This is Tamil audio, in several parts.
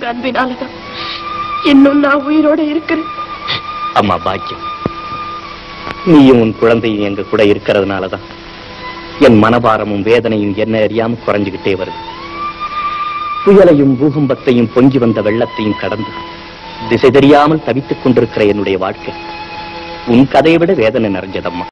உங்க அன்பினாலதான் இன்னும் நான் உயிரோட இருக்கிறேன் அம்மா பாக்கியம் நீயும் உன் குழந்தையும் எங்க கூட இருக்கிறதுனாலதான் என் மனபாரமும் வேதனையும் என்ன அறியாம குறைஞ்சுகிட்டே வருது புயலையும் பூகம்பத்தையும் பொங்கி வந்த வெள்ளத்தையும் கடந்து திசை தெரியாமல் தவித்துக் கொண்டிருக்கிற என்னுடைய வாழ்க்கை உன் கதையை விட வேதனை நிறைஞ்சதம்மா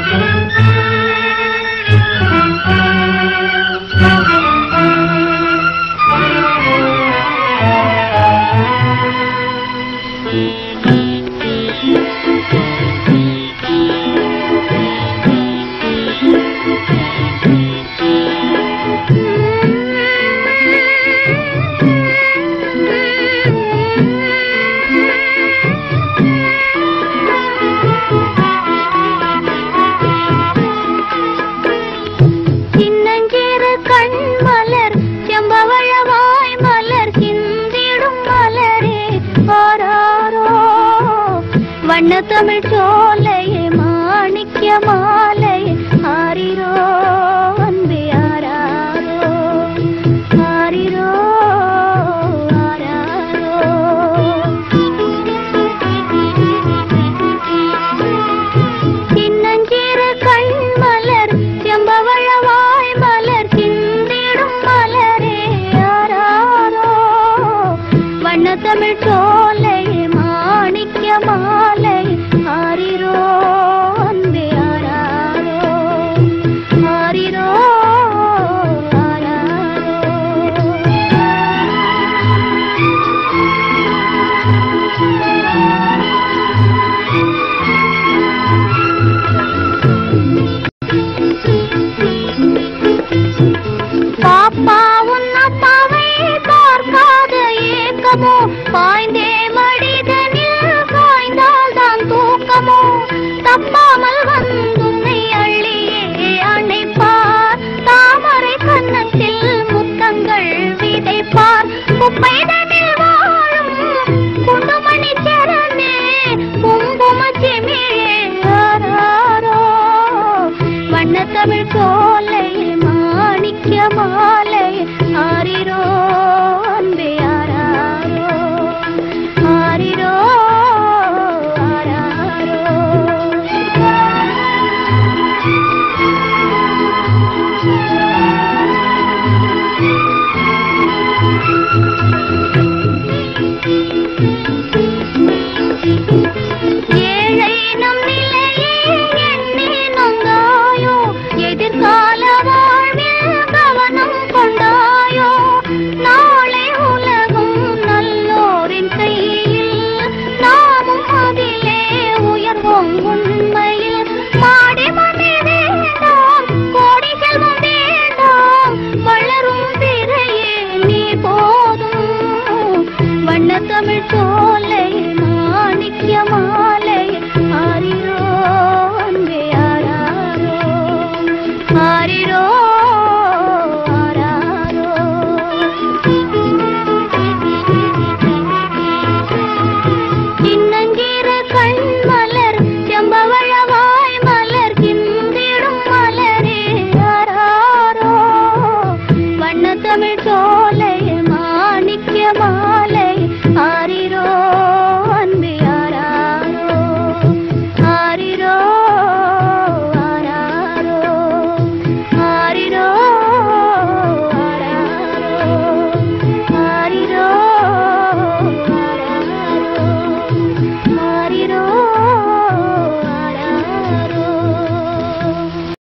சின்னஞ்சிறு கண் மலர் செம்பவழவாய் மலர் சிந்திடும் மலரே ஆராரோ வண்ண தமிழ் சோலையே மாணிக்க மாலையே ஆரிரோ அன்பே ஆராரோ ஆரிரோ ஆராரோ சின்னஞ்சிறு கண் மலர் செம்பவழவாய் மலர் சிந்திடும் மலரே ஆராரோ வண்ண தமிழ் சோலை மாணிக்க மாலை ஆரிரோ அன்பே ஆராரோ ஆரிரோ பாப்பா உன் அப்பாவை பார்க்காத ஏக்கமோ பாய்ந்தே மடிதனில் சாய்ந்தால் தான் தூக்கமோ தப்பாமல் வந்துன்னை அள்ளியே அணைப்பார் தாமரை கன்னத்தில் முத்தங்கள் விதைப்பார் குப்பைதனில் வாழும் குண்டுமணி சரணே குங்கும செமிழே ஆராரோ வண்ண தமிழ் சோலை மாணிக்க மாலை ஆரிரோ அன்பே ஆராரோ ஆரிரோ ஏழை நம் நிலையை எண்ணி நொந்தாயோ எதிர்கால வாழ்வில் கவனம் கொண்டாயோ நாளை உலகம் நல்லோரின் கையில் நாமும் அதிலே உயர்வோம் உண்மையில் மாடி மணி வேண்டாம் கோடி செல்வம் வேண்டாம் வளரும் திரையே நீ போதும் வண்ண தமிழ் சோலை